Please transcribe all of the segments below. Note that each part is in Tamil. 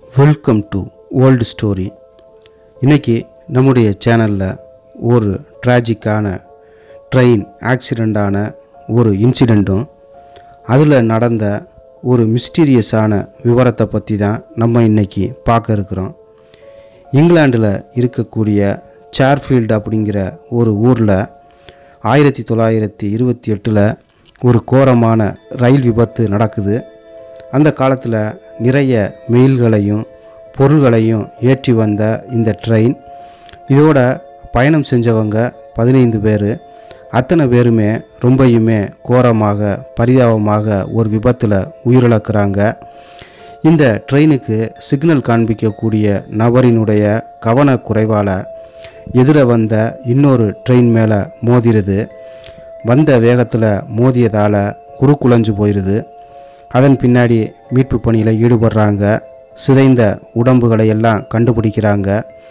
வெல்கம் டு ஓல்டு ஸ்டோரி இன்னைக்கு நம்முடைய சேனலில் ஒரு ட்ராஜிக்கான ட்ரெயின் ஆக்சிடெண்ட்டான ஒரு இன்சிடெண்ட்டும் அதில் நடந்த ஒரு மிஸ்டீரியஸான விவரத்தை பற்றி தான் நம்ம இன்னைக்கு பார்க்க இருக்கிறோம் இங்கிலாண்டில் இருக்கக்கூடிய சேர்ஃபீல்டு அப்படிங்கிற ஒரு ஊரில் ஆயிரத்தி தொள்ளாயிரத்தி இருபத்தி எட்டில் ஒரு கோரமான ரயில் விபத்து நடக்குது அந்த காலத்தில் நிறைய மெயில்களையும் பொருள்களையும் ஏற்றி வந்த இந்த ட்ரெயின் இதோட பயணம் செஞ்சவங்க பதினைந்து பேர் அத்தனை பேருமே ரொம்பயுமே கோரமாக பரிதாபமாக ஒரு விபத்தில் உயிரிழக்கிறாங்க இந்த ட்ரெயினுக்கு சிக்னல் காண்பிக்கக்கூடிய நபரினுடைய கவனக்குறைவால் எதிர வந்த இன்னொரு ட்ரெயின் மேலே மோதிருது வந்த வேகத்தில் மோதியதால் குறுக்குலைஞ்சு போயிடுது அதன் பின்னாடி மீட்பு பணியில் ஈடுபடுறாங்க சிதைந்த உடம்புகளை எல்லாம் கண்டுபிடிக்கிறாங்க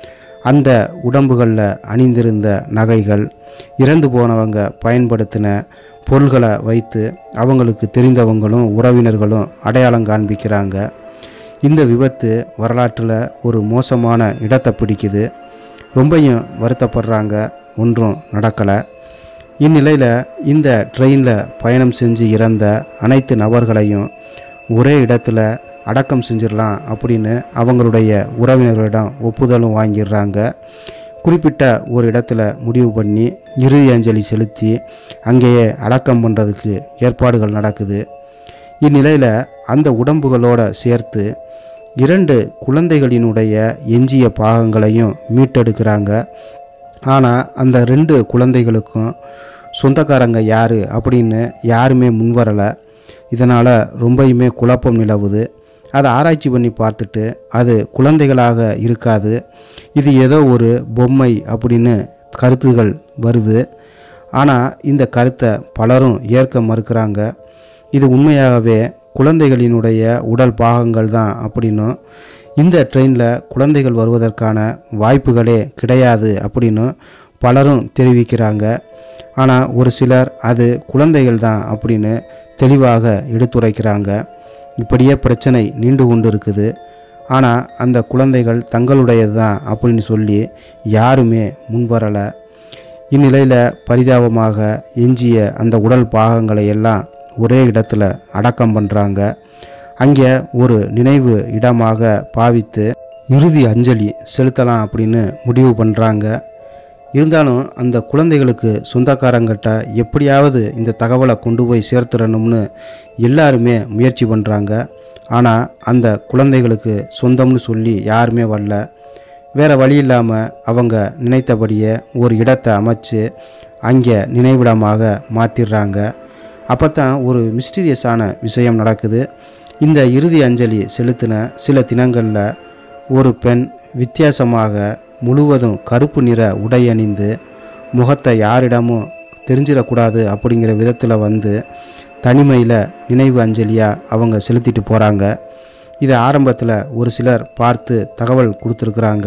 அந்த உடம்புகளில் அணிந்திருந்த நகைகள் இறந்து போனவங்க பயன்படுத்தின பொருள்களை வைத்து அவங்களுக்கு தெரிந்தவங்களும் உறவினர்களும் அடையாளம் காண்பிக்கிறாங்க இந்த விபத்து வரலாற்றில் ஒரு மோசமான இடத்தை பிடிக்குது ரொம்பையும் வருத்தப்படுறாங்க ஒன்றும் நடக்கலை இந்நிலையில் இந்த ட்ரெயினில் பயணம் செஞ்சு இறந்த அனைத்து நபர்களையும் ஒரே இடத்துல அடக்கம் செஞ்சிடலாம் அப்படின்னு அவங்களுடைய உறவினர்களிடம் ஒப்புதலும் வாங்கிடுறாங்க குறிப்பிட்ட ஒரு இடத்துல முடிவு பண்ணி இறுதி அஞ்சலி செலுத்தி அங்கேயே அடக்கம் பண்ணுறதுக்கு ஏற்பாடுகள் நடக்குது இந்நிலையில் அந்த உடம்புகளோடு சேர்த்து இரண்டு குழந்தைகளினுடைய எஞ்சிய பாகங்களையும் மீட்டெடுக்கிறாங்க ஆனால் அந்த ரெண்டு குழந்தைகளுக்கும் சொந்தக்காரங்க யார் அப்படின்னு யாருமே முன்வரலை இதனால் ரொம்பயுமே குழப்பம் நிலவுது அதை ஆராய்ச்சி பண்ணி பார்த்துட்டு அது குழந்தைகளாக இருக்காது இது ஏதோ ஒரு பொம்மை அப்படின்னு கருத்துகள் வருது ஆனால் இந்த கருத்தை பலரும் ஏற்க மறுக்கிறாங்க இது உண்மையாகவே குழந்தைகளினுடைய உடல் பாகங்கள் தான் அப்படின்னும் இந்த ட்ரெயினில் குழந்தைகள் வருவதற்கான வாய்ப்புகளே கிடையாது அப்படின்னு பலரும் தெரிவிக்கிறாங்க ஆனால் ஒரு சிலர் அது குழந்தைகள் தான் அப்படின்னு தெளிவாக எடுத்துரைக்கிறாங்க இப்படியே பிரச்சனை நீண்டு கொண்டு இருக்குது ஆனால் அந்த குழந்தைகள் தங்களுடையது தான் அப்படின்னு சொல்லி யாருமே முன்வரலை இந்நிலையில் பரிதாபமாக எஞ்சிய அந்த உடல் பாகங்களை எல்லாம் ஒரே இடத்துல அடக்கம் பண்ணுறாங்க அங்கே ஒரு நினைவு இடமாக பாவித்து இறுதி அஞ்சலி செலுத்தலாம் அப்படின்னு முடிவு பண்ணுறாங்க இருந்தாலும் அந்த குழந்தைகளுக்கு சொந்தக்காரங்கிட்ட எப்படியாவது இந்த தகவலை கொண்டு போய் சேர்த்துடணும்னு எல்லாருமே முயற்சி பண்ணுறாங்க ஆனால் அந்த குழந்தைகளுக்கு சொந்தம்னு சொல்லி யாருமே வரல வேறு வழி இல்லாமல் அவங்க நினைத்தபடியே ஒரு இடத்தை அமைச்சு அங்கே நினைவிடமாக மாற்றிடுறாங்க அப்போ தான் ஒரு மிஸ்டீரியஸான விஷயம் நடக்குது இந்த இறுதி அஞ்சலி செலுத்தின சில தினங்களில் ஒரு பெண் வித்தியாசமாக முழுவதும் கருப்பு நிற உடை அணிந்து முகத்தை யாரிடமும் தெரிஞ்சிடக்கூடாது அப்படிங்கிற விதத்தில் வந்து தனிமையில் நினைவு அஞ்சலியாக அவங்க செலுத்திட்டு போகிறாங்க இதை ஆரம்பத்தில் ஒரு சிலர் பார்த்து தகவல் கொடுத்துருக்குறாங்க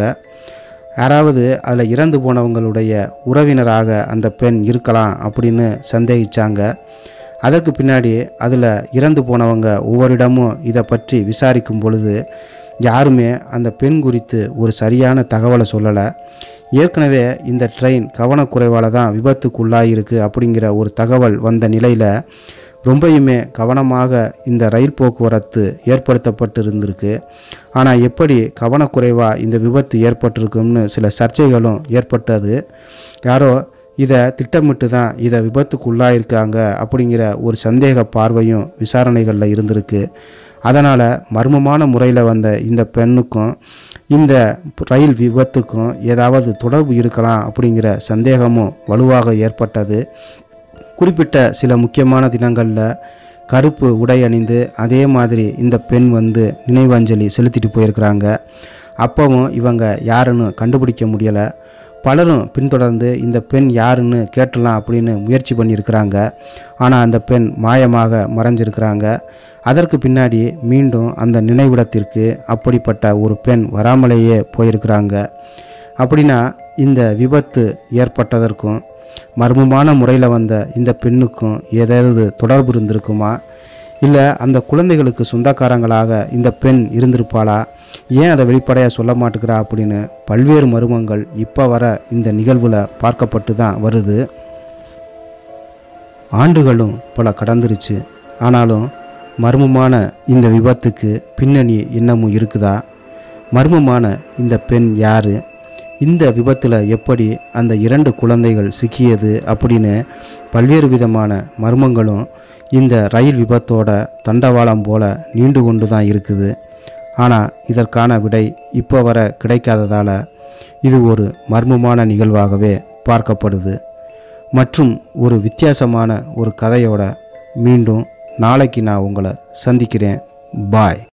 யாராவது அதில் இறந்து போனவங்களுடைய உறவினராக அந்த பெண் இருக்கலாம் அப்படின்னு சந்தேகிச்சாங்க அதற்கு பின்னாடி அதில் இறந்து போனவங்க ஒவ்வொருடமும் இதை பற்றி விசாரிக்கும் பொழுது யாருமே அந்த பெண் குறித்து ஒரு சரியான தகவலை சொல்லலை ஏற்கனவே இந்த ட்ரெயின் கவனக்குறைவால் தான் விபத்துக்குள்ளாயிருக்கு அப்படிங்கிற ஒரு தகவல் வந்த நிலையில் ரொம்பயுமே கவனமாக இந்த ரயில் போக்குவரத்து ஏற்படுத்தப்பட்டு இருந்திருக்கு ஆனால் எப்படி கவனக்குறைவாக இந்த விபத்து ஏற்பட்டிருக்கும்னு சில சர்ச்சைகளும் ஏற்பட்டது யாரோ இதை திட்டமிட்டு தான் இதை விபத்துக்குள்ளாயிருக்காங்க அப்படிங்கிற ஒரு சந்தேக பார்வையும் விசாரணைகளில் இருந்திருக்கு அதனால் மர்மமான முறையில் வந்த இந்த பெண்ணுக்கும் இந்த ரயில் விபத்துக்கும் ஏதாவது தொடர்பு இருக்கலாம் அப்படிங்கிற சந்தேகமும் வலுவாக ஏற்பட்டது குறிப்பிட்ட சில முக்கியமான தினங்களில் கருப்பு உடை அணிந்து அதே மாதிரி இந்த பெண் வந்து நினைவஞ்சலி செலுத்திட்டு போயிருக்கிறாங்க அப்போவும் இவங்க யாருன்னு கண்டுபிடிக்க முடியலை பலரும் பின்தொடர்ந்து இந்த பெண் யாருன்னு கேட்டலாம் அப்படின்னு முயற்சி பண்ணியிருக்கிறாங்க ஆனால் அந்த பெண் மாயமாக மறைஞ்சிருக்கிறாங்க அதற்கு பின்னாடி மீண்டும் அந்த நினைவிடத்திற்கு அப்படிப்பட்ட ஒரு பெண் வராமலேயே போயிருக்கிறாங்க அப்படின்னா இந்த விபத்து ஏற்பட்டதற்கும் மர்மமான முறையில் வந்த இந்த பெண்ணுக்கும் ஏதாவது தொடர்பு இருந்திருக்குமா இல்லை அந்த குழந்தைகளுக்கு சொந்தக்காரங்களாக இந்த பெண் இருந்திருப்பாளா ஏன் அதை வெளிப்படையாக சொல்ல மாட்டேங்கிறா அப்படின்னு பல்வேறு மர்மங்கள் இப்போ வர இந்த நிகழ்வில் பார்க்கப்பட்டு தான் வருது ஆண்டுகளும் பல கடந்துருச்சு ஆனாலும் மர்மமான இந்த விபத்துக்கு பின்னணி இன்னமும் இருக்குதா மர்மமான இந்த பெண் யார் இந்த விபத்தில் எப்படி அந்த இரண்டு குழந்தைகள் சிக்கியது அப்படின்னு பல்வேறு விதமான மர்மங்களும் இந்த ரயில் விபத்தோட தண்டவாளம் போல நீண்டு கொண்டு தான் இருக்குது ஆனால் இதற்கான விடை இப்போ வர கிடைக்காததால் இது ஒரு மர்மமான நிகழ்வாகவே பார்க்கப்படுது மற்றும் ஒரு வித்தியாசமான ஒரு கதையோட மீண்டும் நாளைக்கு நான் உங்களை சந்திக்கிறேன் பாய்